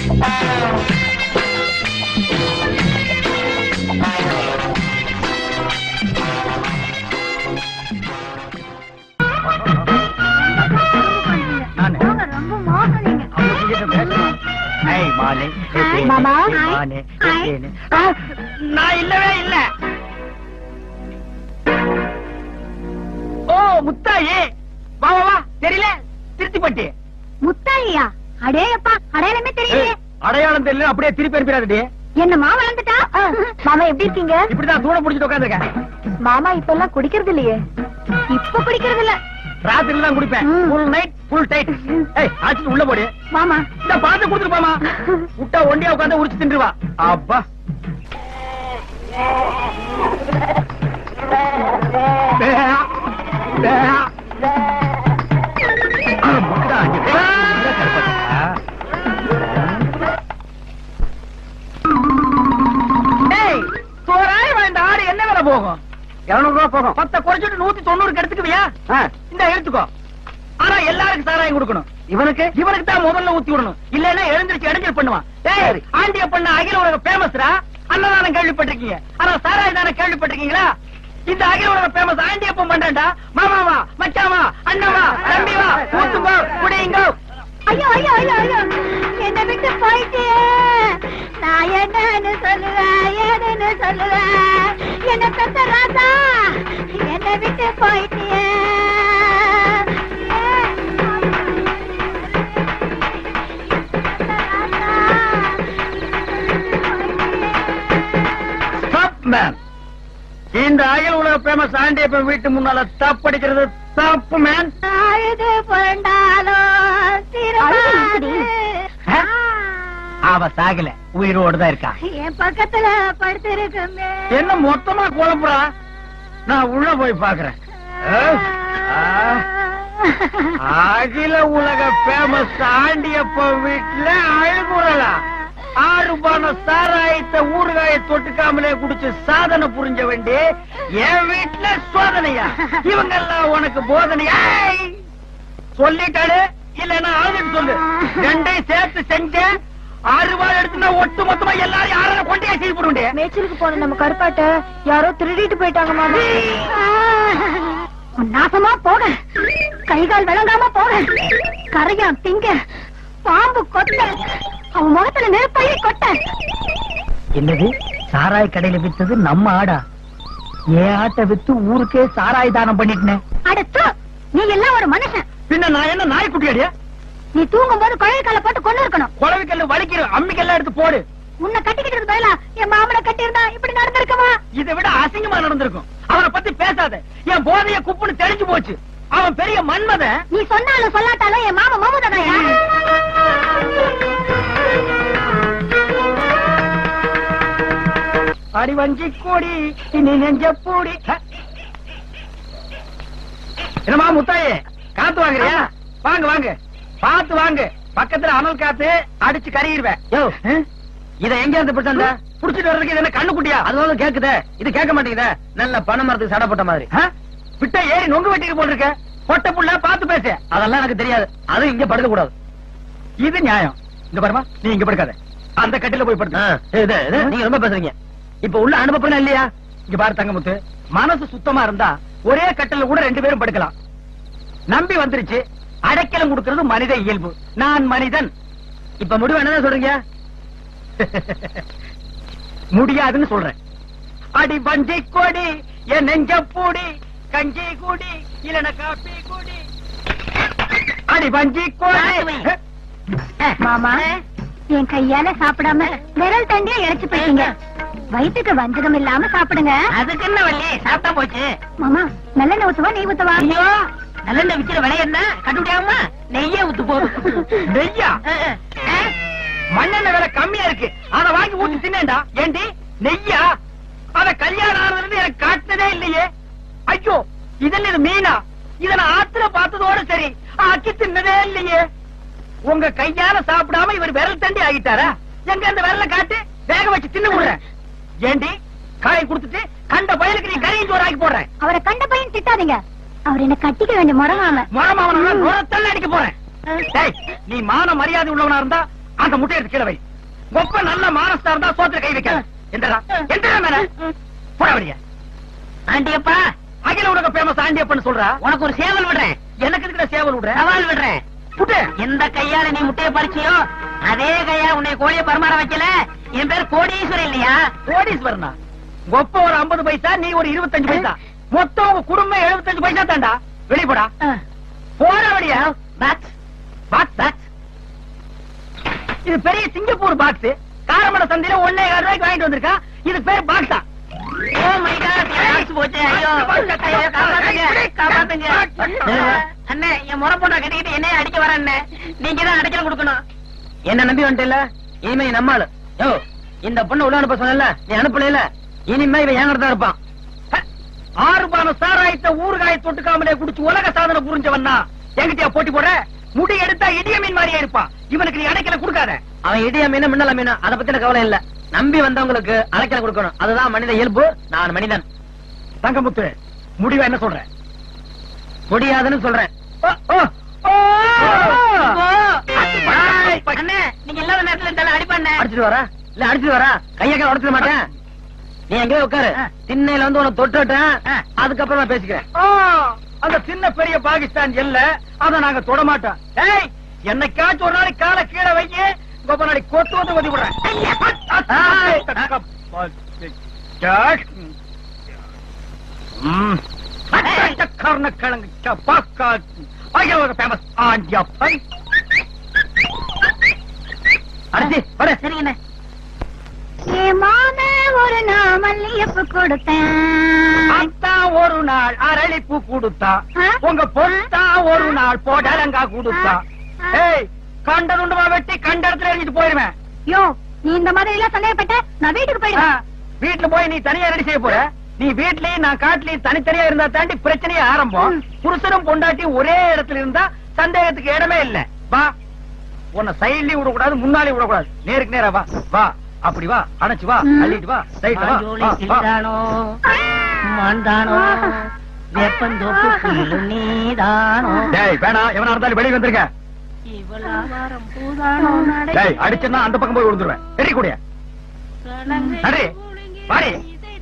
நானு. ரொம்ப மோசம் நீங்க அவங்க கிட்ட பேசணும். ஏய், மானே, ஏய், தேனே, மாமா. ஏய், மானே, ஏய், ஹாய். தேனே. ஆ, நான் இல்லவே இல்ல ஓ முத்தாயி வா வா வா தெரியல திருத்திப்பட்டி முத்தாயியா அடேயப்பா அடையாளமே தெரியலையே ஏய், அடையாளம் தெரியல அப்படியே திருப்பி அனுப்பிடாதே என்னம்மா வளர்ந்துட்டா மாமா எப்படி இருக்கீங்க இப்படிதான் தூண புடிச்சிட்டு உட்காந்துருக்கேன் மாமா இப்ப எல்லாம் குடிக்கிறது இல்லையே இப்ப குடிக்கிறது இல்ல ராத்திரில தான் குடிப்பேன் ம். ஃபுல் நைட் ஃபுல் டைட் ஏய் ஆச்சிட்டு உள்ள போடு மாமா இந்த பார்த்து கொடுத்துட்டு போமா விட்டா ஒண்டியா உட்காந்து உரிச்சு தின்றுவா அப்பா பே, பே. ஆ, முக்குடா, அங்க பே. இந்த கருப்பட்டா. டேய், தோராயமா இந்த ஆடு என்ன விலை போகும் இருநூறு ரூபா போகும் பத்த குறைச்சிட்டு நூத்தி தொண்ணூறு எடுத்துக்குவியா இந்த எடுத்துக்கோ ஆனா எல்லாருக்கும் சாராயம் கொடுக்கணும் இவனுக்கு இவனுக்கு தான் முதல்ல ஊத்தி விடணும் இல்லன்னா எழுந்திருச்சு இடைஞ்சல் பண்ணுவான் டேய் ஆண்டிய பண்ண அகில உலக பேமஸ்ரா அன்னதானம் கேள்விப்பட்டிருக்கீங்க ஆனா சாராயம் தானே கேள்விப்பட்டிருக்கீங்களா இந்த அகில உலக பேமஸ் ஆண்டியப்பம் பண்றேன்டா மாமாவா மச்சாவா அண்ணவா தம்பிவா ஊத்துங்கோ குடியுங்கோ ஐயோ ஐயோ ஐயோ ஐயோ என்ன விட்டு போயிட்டே நான் என்னன்னு சொல்லுவேன் ஏதுன்னு சொல்லுவேன் என்ன பெத்த ராசா என்ன விட்டு போயிட்டே ஸ்டாப் மேன் இந்த அகில உலக பேமஸ் ஆண்டியப்பன் வீட்டு முன்னால தப்படிக்கிறது தப்பு மேன் அழுது புரண்டாலும் திரும்பாது. ஆ? அவ சாகல உயிரோடு தான் இருக்கா என் பக்கத்துல படுத்திருக்குமே என்ன மொத்தமா குழப்புறா நான் உள்ள போய் பாக்குறேன் அகில உலக பேமஸ் ஆண்டியப்ப வீட்டுல அழுகுறலா ஆறு பான சாராயத்தை ஊறுகாய தொட்டுக்காமலே குடிச்சு சாதனை புரிஞ்ச வேண்டி என் வீட்டுல சோதனையா இவங்க எல்லாம் உனக்கு போதனையா ஏய்! சொல்லிட்டாரு இல்லன்னா ஆளுன்னு சொல்லு ரெண்டையும் சேர்த்து செஞ்ச ஆறு ரூபாய் எடுத்துனா ஒட்டு மொத்தமா எல்லாரும் யாரும் கொண்டே செய்ய போடுண்டே மேய்ச்சலுக்கு போன நம்ம கருப்பாட்ட யாரோ திருடிட்டு போயிட்டாங்க மாமா உன் நாசமா போக கை கால் விளங்காம போக கரையா திங்க பாம்பு கொட்ட அவன் முகத்துல நெருப்பையே கொட்ட என்னது சாராய் கடையில வித்தது நம்ம ஆடா ஏன் ஆட்டை வித்து ஊருக்கே சாராய் தானம் பண்ணிட்டேன் அடுத்து நீ எல்லாம் ஒரு மனுஷன் பின்ன நான் என்ன நாய்க்குட்டி அடியா நீ தூங்கும் போது குழல் கால போட்டு கொண்டு இருக்கணும் குழவிக்கல்ல வலிக்கிற அம்மிக்கெல்லாம் எடுத்து போடு உன்னை கட்டிக்கிட்டு பதிலா என் மாமனை கட்டி இருந்தா இப்படி நடந்திருக்குமா இதை விட அசிங்கமா நடந்திருக்கும் அவனை பத்தி பேசாத என் போதைய குப்புன்னு தெரிஞ்சு போச்சு அவன் பெரிய மன்மதன் நீ சொன்னாலும் சொல்லாட்டாலும் என் மாமா மமதாயா அடி வஞ்சி கூடி இனி நெஞ்ச பூடி ஹ. என்னம்மா முத்தாயே காத்து வாங்குறியா வாங்க வாங்க பாத்து வாங்க பக்கத்துல அனல் காத்து அடிச்சு கறிடுவேன் யோ இத எங்க இருந்து பிடிச்சந்த புடிச்சிட்டு வர்றதுக்கு இது என்ன கண்ணு குட்டியா அதுவாக கேக்குதே இது கேட்க மாட்டேங்குதே நல்ல பண மரத்துக்கு சடப்பட்ட மாதிரி விட்ட ஏறி நொங்கு வெட்டிக்கு போட்டிருக்க பொட்ட புள்ள பாத்து பேசு அதெல்லாம் எனக்கு தெரியாது அது இங்க படுக்க கூடாது இது நியாயம் இங்க பாருமா நீ இங்க படுக்காத அந்த கட்டில போய் படுத்து நீங்க ரொம்ப பேசுறீங்க இப்ப உள்ள அனுபவம் இல்லையா இங்க பாரு தங்கமுத்து மனசு சுத்தமா இருந்தா ஒரே கட்டில கூட ரெண்டு பேரும் படுக்கலாம் நம்பி வந்துருச்சு அடைக்கலம் கொடுக்கிறது மனித இயல்பு நான் மனிதன் இப்ப முடிவு என்னதான் சொல்றீங்க முடியாதுன்னு சொல்றேன் அடி பஞ்சை கொடி என் நெஞ்ச பூடி கஞ்சி கூடி இல்லன காப்பி கூடி அடி பஞ்சி கொடி மாமா என் கையால சாப்பிடாம விரல் தண்டியா இறைச்சு போயிட்டீங்க வயிற்றுக்கு வஞ்சகம் இல்லாம சாப்பிடுங்க அதுக்கு என்ன வள்ளி சாப்பிட்டா போச்சு மாமா நல்லெண்ணெய் ஊத்துவா நெய் ஊத்துவா ஐயோ நல்லெண்ணெய் விக்கிற விலை என்ன கண்டுபிடியாம நெய்யே ஊத்து போதும் நெய்யா மண்ணெண்ணெய் விலை கம்மியா இருக்கு அத வாங்கி ஊத்தி தின்னேன்டா ஏண்டி நெய்யா அத கல்யாணம் ஆனதுல இருந்து எனக்கு காட்டுனதே இல்லையே ஐயோ இதெல்லாம் இது மீனா இத நான் ஆத்துல பார்த்ததோட சரி ஆக்கி தின்னதே இல்லையே உங்க கையால சாப்பிடாம இவர் விரல் தண்டி ஆகிட்டாரா எங்க அந்த விரல காட்டு வேக வச்சு தின்னு விடுறேன் ஏண்டி காயை கொடுத்துட்டு கண்ட பயலுக்கு நீ கறியும் சோறு ஆக்கி போடுறேன் அவரை கண்ட பையன் திட்டாதீங்க அவர் என்ன கட்டிக்க வேண்டிய முறமாம முறமாவன நுரத்தல்ல அடிக்க போறேன் டேய், நீ மான மரியாதை உள்ளவனா இருந்தா அந்த முட்டை எடுத்து கீழே வை கொப்ப நல்ல மானஸ்தா இருந்தா சோத்துல கை வைக்க எந்தடா எந்தடா மேல போட வழிய ஆண்டியப்பா அகில உலக பேமஸ் ஆண்டியப்பன்னு சொல்றா உனக்கு ஒரு சேவல் விடுறேன் எனக்கு இருக்கிற சேவல் விடுற சவால் விடுறேன் புட்டு எந்த கையால நீ முட்டைய பறிச்சியோ அதே கையால உன்னை கோழியை பரிமாற வைக்கல என் பேர் கோடீஸ்வரன் இல்லையா கோடீஸ்வரனா கொப்ப ஒரு 50 பைசா நீ ஒரு 25 பைசா மொத்தம் உங்க குடும்பம் 75 பைசா தாண்டா வெளிய போடா போற வழியா பாக்ஸ் பாக்ஸ் பாக்ஸ் இது பெரிய சிங்கப்பூர் பாக்ஸ் காரமட சந்தையில ஒன்னே கால் ரூபாய்க்கு வாங்கிட்டு வந்திருக்கா இது பேர் பாக்ஸா ஓ மை காட் பாக்ஸ் போச்சு ஐயோ ஐயோ, காப்பாத்துங்க காப்பாத்துங்க அண்ணே என் முறை போட்டா கட்டிக்கிட்டு என்னைய அடிக்க வர அண்ணே நீங்க தான் அடைக்கல கொடுக்கணும் என்ன நம்பி வந்துட்டல இனிமே நம்மாளு யோ இந்த பொண்ணு உள்ள அனுப்ப சொன்னல நீ அனுப்பல இனிமே இவன் என்கிட்ட தான் இருப்பான் ஹ, ஆறு பான சாராயத்தை ஊறுகாய தொட்டுக்காமலே குடிச்சு உலக சாதனை புரிஞ்சவன்னா என்கிட்டயா போட்டி போட முடி எடுத்தா இடிய மீன் மாதிரியே இருப்பான் இவனுக்கு நீ அடைக்கல கொடுக்காத அவன் இடிய மீன் மின்னல மீன் அத பத்தின கவலை இல்ல நம்பி வந்தவங்களுக்கு அடைக்கல கொடுக்கணும் அதுதான் மனித இயல்பு நான் மனிதன் தங்கமுத்து முடிவா என்ன சொல்ற முடியாதுன்னு சொல்றேன் ஓ, ஓ, ஓ! அண்ணே நீங்க இல்லாத நேரத்துல இந்த அடிப்பாண்ணே அடிச்சிட்டு வரா இல்ல அடிச்சிட்டு வரா கைய கையில உடச்சிட மாட்டேன் நீ எங்கேயோ உட்காரு திண்ணையில வந்து உனக்கு தொட்டுட்டேன் அதுக்கப்புறம் நான் பேசிக்கிறேன் அந்த சின்ன பெரிய பாகிஸ்தான் எல்ல அத நாங்க தொட மாட்டோம் ஏய் என்னைக்காச்சும் ஒரு நாளைக்கு காலை கீழே வைக்க கோப நாளைக்கு கொத்து வந்து ஒதி விடுறேன் கர்ணக்கிழங்கு சப்பாக்கா அகில ஃபேமஸ் ஆண்டியப்பன் அடிச்சு வர சரிங்கண்ணே என் மாம ஒரு நாள் மல்லியப்பு கொடுத்தேன் அத்தா ஒரு நாள் அரளிப்பூ கொடுத்தா ஆ? உங்க பொருத்தா ஒரு நாள் போடலங்கா கொடுத்தா ஆ. ஏய் கண்ட துண்டுமா வெட்டி கண்ட இடத்துல எரிஞ்சிட்டு போயிருவேன் யோ நீ இந்த மாதிரி எல்லாம் சந்தேகப்பட்ட நான் வீட்டுக்கு ஆ, போயிடுவேன் வீட்டுல போய் நீ தனியா ரெடி செய்ய போற நீ வீட்லயும் நான் காட்டுலயும் தனித்தனியா இருந்தா தாண்டி பிரச்சனையே ஆரம்பம் ம். புருஷனும் பொண்டாட்டி ஒரே இடத்துல இருந்தா சந்தேகத்துக்கு இடமே இல்ல வா உன்னை சைட்லயும் விடக்கூடாது முன்னாலே விடக்கூடாது நேருக்கு நேரா வா வா அப்படி வா அணைச்சு வா ம். அள்ளிட்டு வா ரைட் வா மாஞ்சோலை வா, வா கிளிதானோ மாந்தானோ வேப்பந்தோப்பு புல்லு நீதானோ டேய் வேணாம் எவனா இருந்தாலும் வெளியே வந்திருக்க இவளாவாரம் பூதானோ டேய் அடிச்சனா அந்த பக்கம் போய் விழுந்துருவேன் தெரிய கூடிய நடு வாடி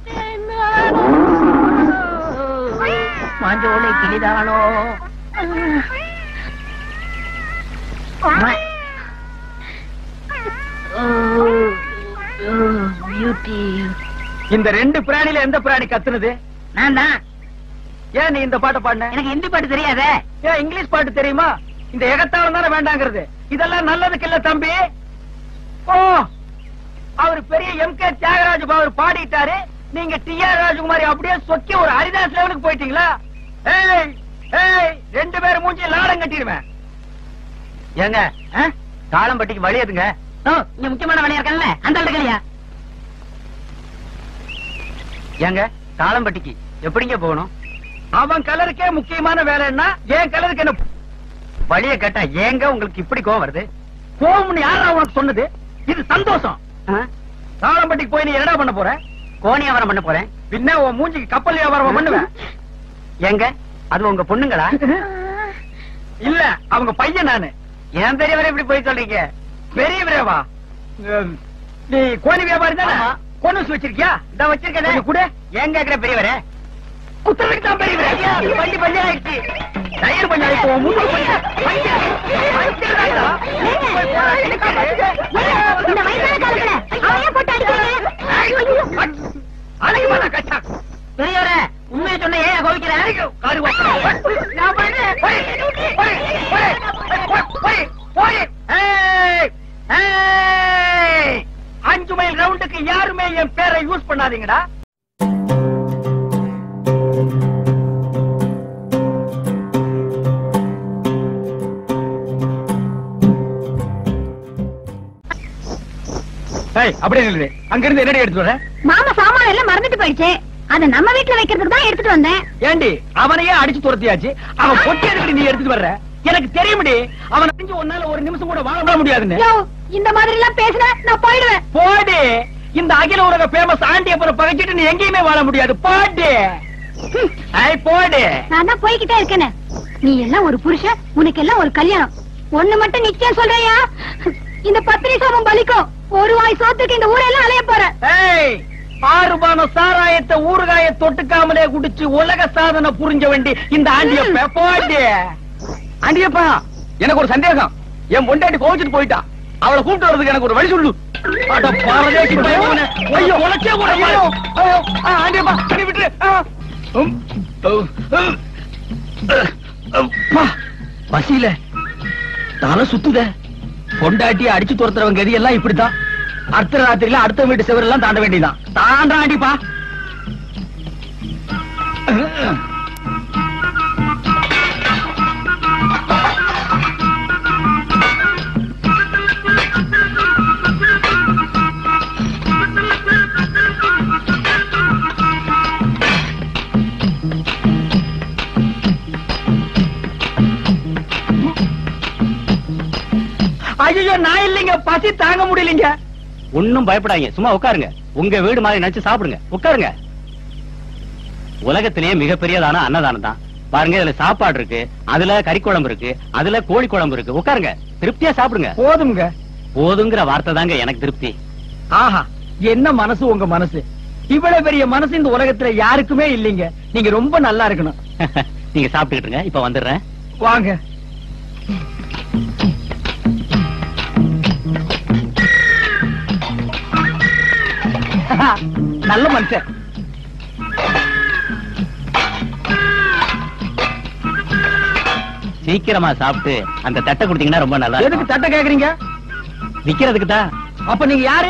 மாஞ்சோலை கிளிதானோ பியூட்டி இந்த ரெண்டு பிராணில எந்த பிராணி கத்துனது நான் தான் ஏன் நீ இந்த பாட்டை பாடின எனக்கு ஹிந்தி பாட்டு தெரியாதே ஏன் இங்கிலீஷ் பாட்டு தெரியுமா இந்த எகத்தாளம் தானே வேண்டாங்கிறது இதெல்லாம் நல்லதுக்கு இல்ல தம்பி ஓ அவர் பெரிய எம் கே தியாகராஜ் அவர் பாடிட்டாரு நீங்க டி ஆர் ராஜகுமாரி அப்படியே சொக்கி ஒரு ஹரிதாஸ் லெவலுக்கு போயிட்டீங்களா ஏய் ஏய் ரெண்டு பேரும் மூஞ்சி லாடம் கட்டிடுவேன் ஏங்க தாளம்பட்டிக்கு வழி எதுங்க ஓ இங்க முக்கியமான வேலையா இருக்கல அந்த ஆளு கலியா ஏங்க தாளம்பட்டிக்கு எப்படிங்க போகணும் அவன் கலருக்கே முக்கியமான வேலைன்னா என் கலருக்கு என்ன வழிய கேட்டா ஏங்க உங்களுக்கு இப்படி கோவம் வருது கோவம்னு யாரா உனக்கு சொன்னது இது சந்தோஷம் தாளம்பட்டிக்கு போய் நீ என்னடா பண்ண போற கோணி வியாபாரம் பண்ண போறேன் பின்ன உன் மூஞ்சிக்கு கப்பல் வியாபாரம் பண்ணுவேன் எங்க அது உங்க பொண்ணுங்களா இல்ல அவங்க பையன் நானு ஏன் பெரியவரை இப்படி போய் சொல்றீங்க பெரிய விரைவா நீ கோணி வியாபாரி தானே ஆமா. கொண்டு வச்சிருக்கியா இந்த வச்சிருக்கேன் கொஞ்சம் கொடு. ஏன் கேக்குற பெரியவரே குத்தலுக்கு தான் பெரிய விரைவா வண்டி பள்ளி ஆயிடுச்சு டயர் பண்ணி அழைப்போ முட்டு பண்ணி பஞ்சு பஞ்சு தான்டா. போய் போடா, எனக்கு இந்த வயசான காலத்துல அவன் ஏன் போட்டு அடிக்கிறீங்க ஐயோ, ஐயோ. அழகு வேணா கச்சா பெரியவரே உண்மையை சொன்ன ஏன் கோவிக்கிறேன் காரு நான் பண்ணேன் போய் போய் போய் போய் போய் ஏய் ஏய் அஞ்சு மைல் ரவுண்டுக்கு யாருமே என் பேரை யூஸ் பண்ணாதீங்கடா ஏய் அப்படியே நில்லு அங்க இருந்து என்னடி எடுத்து வர மாமா சாமான எல்லாம் மறந்துட்டு போயிடுச்சு அத நம்ம வீட்டுல வைக்கிறதுக்கு தான் எடுத்துட்டு வந்தேன் ஏண்டி அவனையே அடிச்சு துரத்தியாச்சு அவன் பொட்டி எதுக்கு நீ எடுத்துட்டு வர்ற எனக்கு தெரியும்டி அவன் அடிஞ்சு ஒன்னால ஒரு நிமிஷம் கூட வாழ விட முடியாதுன்னு யோ இந்த மாதிரி எல்லாம் பேசினா நான் போயிடுவேன் போடி இந்த அகில உலக பேமஸ் ஆண்டியப்பனை பகைச்சிட்டு நீ எங்கேயுமே வாழ முடியாது போடி ஹம், ஐ போடி நான் தான் போய்கிட்டே இருக்கேனே நீ எல்லாம் ஒரு புருஷன் உனக்கு எல்லாம் ஒரு கல்யாணம் ஒண்ணு மட்டும் நிச்சயம் சொல்றியா இந்த பத்திரி சாபம் பலிக்கும் ஒரு வாய் சோத்துக்கு இந்த ஊரெல்லாம் அலைய போறேன் ஏய் ஆறுபான சாராயத்தை ஊறுகாய தொட்டுக்காமலே குடிச்சு உலக சாதனை புரிஞ்ச வேண்டி இந்த ஆண்டியப்ப போடி ஆண்டியப்பா எனக்கு ஒரு சந்தேகம் என் பொண்டாட்டி கோவிச்சுட்டு போயிட்டா அவளை கூப்பிட்டு வரதுக்கு எனக்கு ஒரு வழி சொல்லு அட பாரதேசி பயவனே. ஐயோ உனக்கே கூட ஐயோ ஐயோ, ஆ, ஆண்டியப்பா அடி விட்டுரு ஆ. உம், உ, உ, அப்பா, பசியில தலை சுத்துதே பொண்டாட்டி அடிச்சு துரத்துறவங்க கதி எல்லாம் இப்படித்தான் அர்த்த ராத்திரியில அடுத்த வீட்டு செவரெல்லாம் தாண்ட வேண்டியதான் தாண்டாடிப்பா ஐயோ நான் இல்லைங்க பசி தாங்க முடியலைங்க ஒண்ணும் பயப்படாதீங்க சும்மா உட்காருங்க உங்க வீடு மாதிரி நினைச்சு சாப்பிடுங்க உட்காருங்க உலகத்திலேயே மிகப்பெரியதான அன்னதானம் தான் பாருங்க இதுல சாப்பாடு இருக்கு அதுல கறி குழம்பு இருக்கு அதுல கோழி குழம்பு இருக்கு உட்காருங்க திருப்தியா சாப்பிடுங்க போதுங்க போதுங்கிற வார்த்தை தாங்க எனக்கு திருப்தி ஆஹா என்ன மனசு உங்க மனசு இவ்வளவு பெரிய மனசு இந்த உலகத்துல யாருக்குமே இல்லைங்க நீங்க ரொம்ப நல்லா இருக்கணும் நீங்க சாப்பிட்டுக்கிட்டு இருங்க இப்ப வந்துடுறேன் வாங்க நல்ல மனுஷன் சீக்கிரமா சாப்பிட்டு அந்த தட்டை கொடுத்தீங்கன்னா ரொம்ப நல்லா எதுக்கு இருக்கும். தட்டை கேக்குறீங்க விக்கிறதுக்கு தான் அப்ப நீங்க யாரு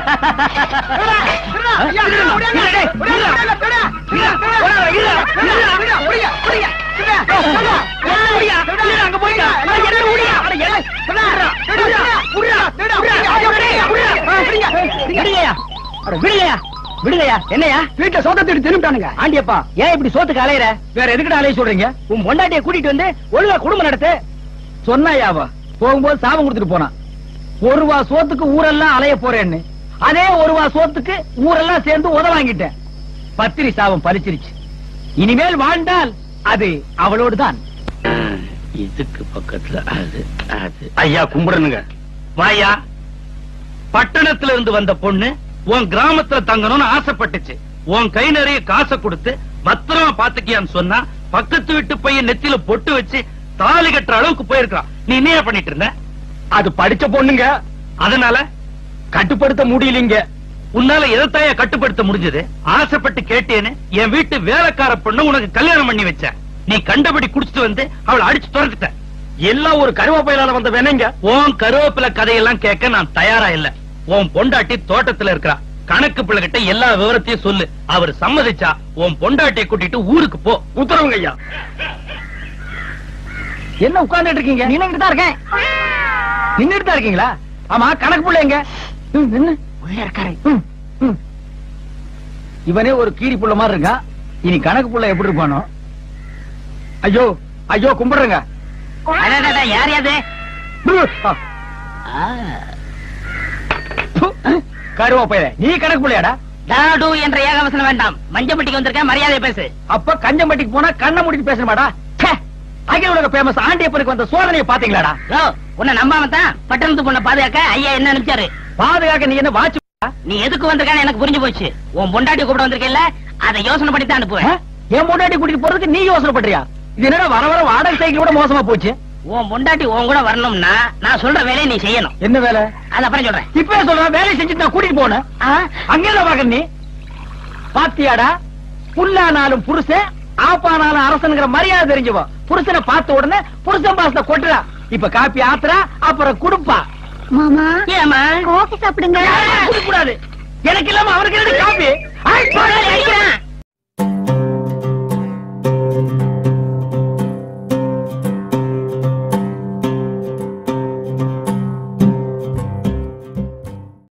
விடுங்கயா என்னையா வீட்டுல சோத்த தேடி திரும்பிட்டானுங்க ஆண்டியப்பா ஏன் இப்படி சோத்துக்கு அலையற வேற எதுக்கிட்ட அலைய சொல்றீங்க உன் பொண்டாட்டிய கூட்டிட்டு வந்து ஒழுங்கா குடும்பம் நடத்து சொன்னாயாவா போகும்போது சாபம் கொடுத்துட்டு போனான் ஒரு ரூபா சோத்துக்கு ஊரெல்லாம் அலைய போறேன்னு அதே ஒரு ரூபா சோத்துக்கு ஊரெல்லாம் சேர்ந்து உத வாங்கிட்டேன் பத்திரி சாபம் பலிச்சிருச்சு இனிமேல் வாழ்ந்தால் அது அவளோடுதான் இதுக்கு பக்கத்துல அது அது ஐயா கும்பிடணுங்க வாயா பட்டணத்துல இருந்து வந்த பொண்ணு உன் கிராமத்துல தங்கணும்னு ஆசைப்பட்டுச்சு உன் கை நிறைய காசை கொடுத்து பத்திரமா பாத்துக்கியான்னு சொன்னா பக்கத்து வீட்டு பையன் நெத்தியில பொட்டு வச்சு தாலி கட்டுற அளவுக்கு போயிருக்கான் நீ என்ன பண்ணிட்டு இருந்த அது படிச்ச பொண்ணுங்க அதனால கட்டுப்படுத்த முடியலீங்க உன்னால எதைத்தாயா கட்டுப்படுத்த முடிஞ்சது ஆசைப்பட்டு கேட்டேன்னு என் வீட்டு வேலைக்கார பொண்ணு உனக்கு கல்யாணம் பண்ணி வச்ச நீ கண்டபடி குடிச்சிட்டு வந்து அவளை அடிச்சு துரத்துட்ட எல்லாம் ஒரு கருவேப்பையிலால வந்த வேணுங்க உன் கருவேப்பிலை கதையெல்லாம் கேட்க நான் தயாரா இல்ல உன் பொண்டாட்டி தோட்டத்துல இருக்கா கணக்கு பிள்ளைகிட்ட எல்லா விவரத்தையும் சொல்லு அவர் சம்மதிச்சா உன் பொண்டாட்டியை கூட்டிட்டு ஊருக்கு போ உத்தரவுங்க ஐயா என்ன உட்கார்ந்துட்டு இருக்கீங்க நின்னுட்டு தான் இருக்கேன் நின்னுட்டு தான் இருக்கீங்களா ஆமா கணக்கு புள்ள எங்க ம், நின்னு உள்ள இருக்காரு ம், ம். இவனே ஒரு கீரி புள்ள மாதிரி இருக்கான் இனி கணக்கு புள்ள எப்படி இருப்பானோ ஐயோ ஐயோ கும்பிடுறேங்க யார் யாது கருவாப்பையில நீ கணக்கு புள்ளையாடா டாடு என்ற ஏகவசனம் வேண்டாம் மஞ்சப்பட்டிக்கு வந்திருக்கேன் மரியாதை பேசு அப்ப கஞ்சம்பட்டிக்கு போனா கண்ணை முடிச்சு பேசணுமாடா ச்சே, அகில உலக பேமஸ் ஆண்டியப்பனுக்கு வந்த சோதனையை பாத்தீங்களாடா யோ, உன்னை நம்பாம தான் பட்டணத்து பொண்ணை பாதுகாக்க ஐயா என்ன நினைச்சாரு பாதுகாக்க நீ என்ன வாட்ச் நீ எதுக்கு வந்திருக்கான்னு எனக்கு புரிஞ்சு போச்சு உன் பொண்டாட்டி கூப்பிட வந்திருக்கேல்ல அதை யோசனை பண்ணி தான் அனுப்புவேன் என் பொண்டாட்டி கூட்டிட்டு போறதுக்கு நீ யோசனை பண்றியா இது என்னடா வர வர வாடகை சைக்கிள் கூட மோசமா போச்சு உன் பொண்டாட்டி உன் கூட வரணும்னா நான் சொல்ற வேலையை நீ செய்யணும் என்ன வேலை அது அப்புறம் சொல்றேன் இப்பவே சொல்றேன் வேலையை செஞ்சுட்டு நான் கூட்டிட்டு போனேன் ஆ? அங்கேதான் பாக்க நீ பாத்தியாடா புல்லானாலும் புருஷன் ஆப்பானாலும் அரசனுங்கிற மரியாதை தெரிஞ்சுவா புருஷனை பார்த்த உடனே புருஷன் பாசத்தை கொட்டுறா இப்ப காப்பி ஆத்துறா அப்புறம் குடுப்பா மாமா ஏம்மா காஃபி சாப்பிடுங்க கூடாது எனக்கு இல்லாம அவனுக்கு என்ன காப்பி போடாதே, அடிக்கிறான்.